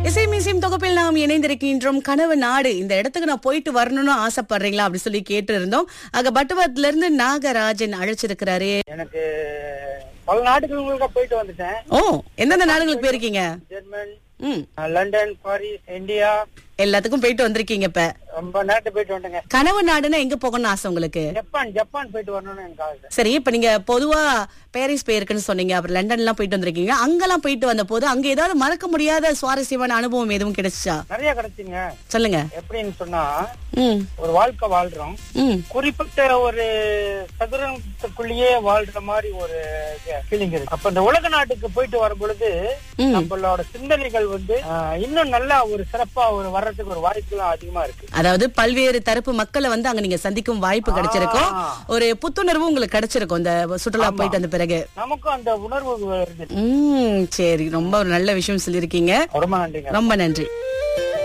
இசை மியூசியம் தொகுப்பில் நாம் இணைந்திருக்கின்றோம் கனவு நாடு இந்த இடத்துக்கு நான் போயிட்டு வரணும்னு ஆசைப்படுறீங்களா அப்படி சொல்லி கேட்டு இருந்தோம் ஆக பட்டுவத்துல இருந்து நாகராஜன் அழைச்சிருக்கிறாரு எனக்கு பல நாடுகளுக்கு போயிட்டு வந்துட்டேன் ஓ எந்தெந்த நாடுகளுக்கு போயிருக்கீங்க ஜெர்மன் ம் அஹ், லண்டன் பாரிஸ் இந்தியா எல்லாத்துக்கும் போயிட்டு வந்திருக்கீங்க இப்ப ரொம்ப நாட்டு போயிட்டு வந்துட்டேங்க கனவு நாடுன்னா எங்க போகணும்னு ஆசை உங்களுக்கு ஜப்பான் ஜப்பான் போயிட்டு வரணும்னு எனக்கு ஆசை சரி இப்ப நீங்க பொதுவா பாரிஸ் போயிருக்குன்னு சொன்னீங்க அப்புறம் லண்டன் எல்லாம் போயிட்டு வந்திருக்கீங்க அங்கெல்லாம் போயிட்டு வந்த போது அங்க ஏதாவது மறக்க முடியாத சுவாரஸ்யமான அனுபவம் எதுவும் கிடைச்சா நிறைய கிடைச்சுங்க சொல்லுங்க எப்படின்னு சொன்னா ம் ஒரு வாழ்க்கை வாழ்றோம் ம் குறிப்பிட்ட ஒரு சதுரத்துக்குள்ளேயே வாழ்ற மாதிரி ஒரு ஃபீலிங் இருக்கு அப்ப இந்த உலக நாட்டுக்கு போயிட்டு வரும் பொழுது ம். நம்மளோட சிந்தனைகள் வந்து அஹ், இன்னும் நல்லா ஒரு சிறப்பா ஒரு வர்றதுக்கு ஒரு வாய்ப்புலாம் அதிகமா இருக்கு அதாவது பல்வேறு தரப்பு மக்களை வந்து அங்க நீங்க சந்திக்கும் வாய்ப்பு கிடைச்சிருக்கும் ஆ. ஒரு புத்துணர்வு உங்களுக்கு கிடைச்சிருக்கும் இந்த சுற்றுலா போயிட்டு வந்த பிறகு நமக்கும் அந்த உணர்வு வருது ம் சரி ரொம்ப ஒரு நல்ல விஷயம் சொல்லியிருக்கீங்க ரொம்ப நன்றிங்க ரொம்ப நன்றி